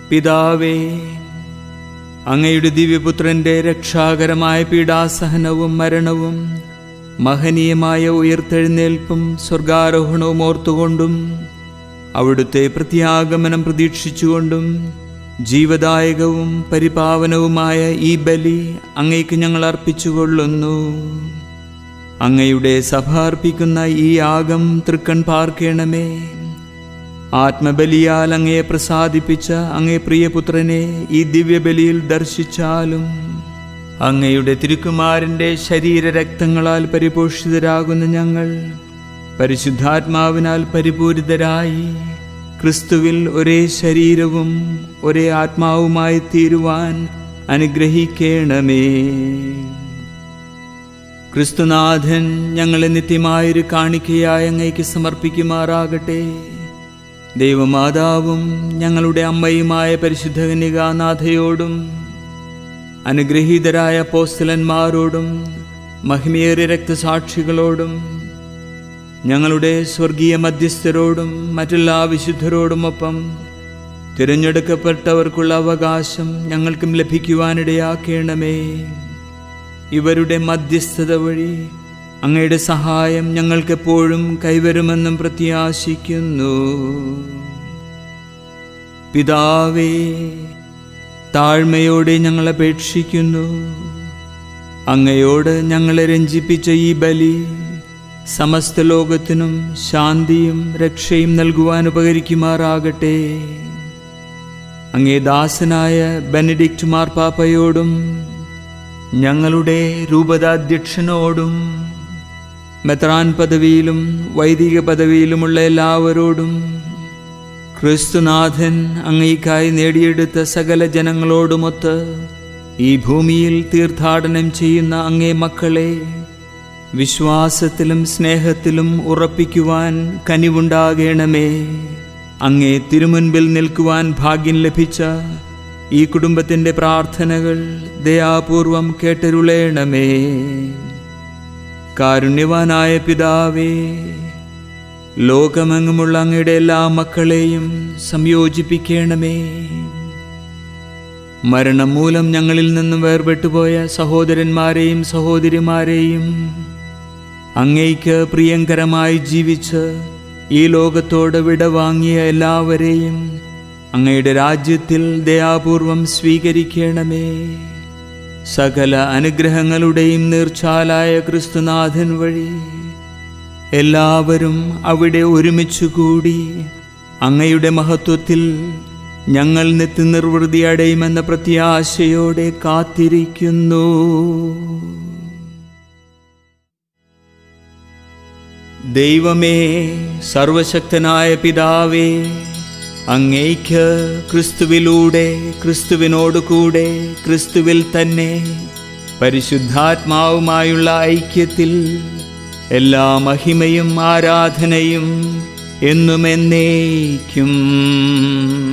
പിതാവേ അങ്ങയുടെ ദിവ്യപുത്രന്റെ രക്ഷാകരമായ പീഡാസഹനവും മരണവും മഹനീയമായ ഉയർത്തെഴുന്നേൽപ്പും സ്വർഗാരോഹണവും ഓർത്തുകൊണ്ടും അവിടുത്തെ പ്രത്യാഗമനം പ്രതീക്ഷിച്ചുകൊണ്ടും ജീവദായകവും പരിപാവനവുമായ ഈ ബലി അങ്ങയ്ക്ക് ഞങ്ങൾ അർപ്പിച്ചുകൊള്ളുന്നു അങ്ങയുടെ സഭ അർപ്പിക്കുന്ന ഈ യാഗം തൃക്കൺ പാർക്കണമേ ആത്മബലിയാൽ അങ്ങയെ പ്രസാദിപ്പിച്ച അങ്ങേ പ്രിയപുത്രനെ ഈ ദിവ്യബലിയിൽ ദർശിച്ചാലും അങ്ങയുടെ തിരുക്കുമാരൻ്റെ ശരീരരക്തങ്ങളാൽ പരിപോഷിതരാകുന്ന ഞങ്ങൾ പരിശുദ്ധാത്മാവിനാൽ പരിപൂരിതരായി ക്രിസ്തുവിൽ ഒരേ ശരീരവും ഒരേ ആത്മാവുമായി തീരുവാൻ അനുഗ്രഹിക്കണമേ ക്രിസ്തുനാഥൻ ഞങ്ങളെ നിത്യമായൊരു കാണിക്കയായി അങ്ങയ്ക്ക് സമർപ്പിക്കുമാറാകട്ടെ ദൈവമാതാവും ഞങ്ങളുടെ അമ്മയുമായ പരിശുദ്ധ കന്യകാനാഥയോടും അനുഗ്രഹീതരായ പോസ്റ്റലന്മാരോടും മഹിമേറിയ രക്തസാക്ഷികളോടും ഞങ്ങളുടെ സ്വർഗീയ മധ്യസ്ഥരോടും മറ്റെല്ലാ വിശുദ്ധരോടുമൊപ്പം തിരഞ്ഞെടുക്കപ്പെട്ടവർക്കുള്ള അവകാശം ഞങ്ങൾക്കും ലഭിക്കുവാനിടയാക്കണമേ ഇവരുടെ മധ്യസ്ഥത വഴി അങ്ങയുടെ സഹായം ഞങ്ങൾക്കെപ്പോഴും കൈവരുമെന്നും പ്രത്യാശിക്കുന്നു പിതാവേ താഴ്മയോടെ ഞങ്ങൾ അപേക്ഷിക്കുന്നു അങ്ങയോട് ഞങ്ങളെ രഞ്ജിപ്പിച്ച ഈ ബലി സമസ്ത ലോകത്തിനും ശാന്തിയും രക്ഷയും നൽകുവാൻ ഉപകരിക്കുമാറാകട്ടെ അങ്ങേ ദാസനായ ബെനഡിക്റ്റ് മാർപ്പാപ്പയോടും ഞങ്ങളുടെ രൂപതാധ്യക്ഷനോടും മെത്രാൻ പദവിയിലും വൈദിക പദവിയിലുമുള്ള എല്ലാവരോടും ക്രിസ്തുനാഥൻ അങ്ങേക്കായി നേടിയെടുത്ത സകല ജനങ്ങളോടുമൊത്ത് ഈ ഭൂമിയിൽ തീർത്ഥാടനം ചെയ്യുന്ന അങ്ങേ മക്കളെ വിശ്വാസത്തിലും സ്നേഹത്തിലും ഉറപ്പിക്കുവാൻ കനിവുണ്ടാകണമേ അങ്ങേ തിരുമുൻപിൽ നിൽക്കുവാൻ ഭാഗ്യം ലഭിച്ച ഈ കുടുംബത്തിൻ്റെ പ്രാർത്ഥനകൾ ദയാപൂർവം കേട്ടരുളേണമേ കാരുണ്യവാനായ പിതാവേ ലോകമെങ്ങുമുള്ള അങ്ങയുടെ എല്ലാ മക്കളെയും സംയോജിപ്പിക്കണമേ മരണം മൂലം ഞങ്ങളിൽ നിന്നും വേർപെട്ടുപോയ സഹോദരന്മാരെയും സഹോദരിമാരെയും അങ്ങയ്ക്ക് പ്രിയങ്കരമായി ജീവിച്ച് ഈ ലോകത്തോട് വിടവാങ്ങിയ എല്ലാവരെയും അങ്ങയുടെ രാജ്യത്തിൽ ദയാപൂർവം സ്വീകരിക്കണമേ സകല അനുഗ്രഹങ്ങളുടെയും നീർച്ചാലായ ക്രിസ്തുനാഥൻ വഴി എല്ലാവരും അവിടെ ഒരുമിച്ച് കൂടി അങ്ങയുടെ മഹത്വത്തിൽ ഞങ്ങൾ നിത്യ നിർവൃതി അടയുമെന്ന പ്രത്യാശയോടെ കാത്തിരിക്കുന്നു ദൈവമേ സർവശക്തനായ പിതാവേ അങ്ങേക്ക് ക്രിസ്തുവിലൂടെ ക്രിസ്തുവിനോട് കൂടെ ക്രിസ്തുവിൽ തന്നെ പരിശുദ്ധാത്മാവുമായുള്ള ഐക്യത്തിൽ എല്ലാ മഹിമയും ആരാധനയും എന്നും എന്നേക്കും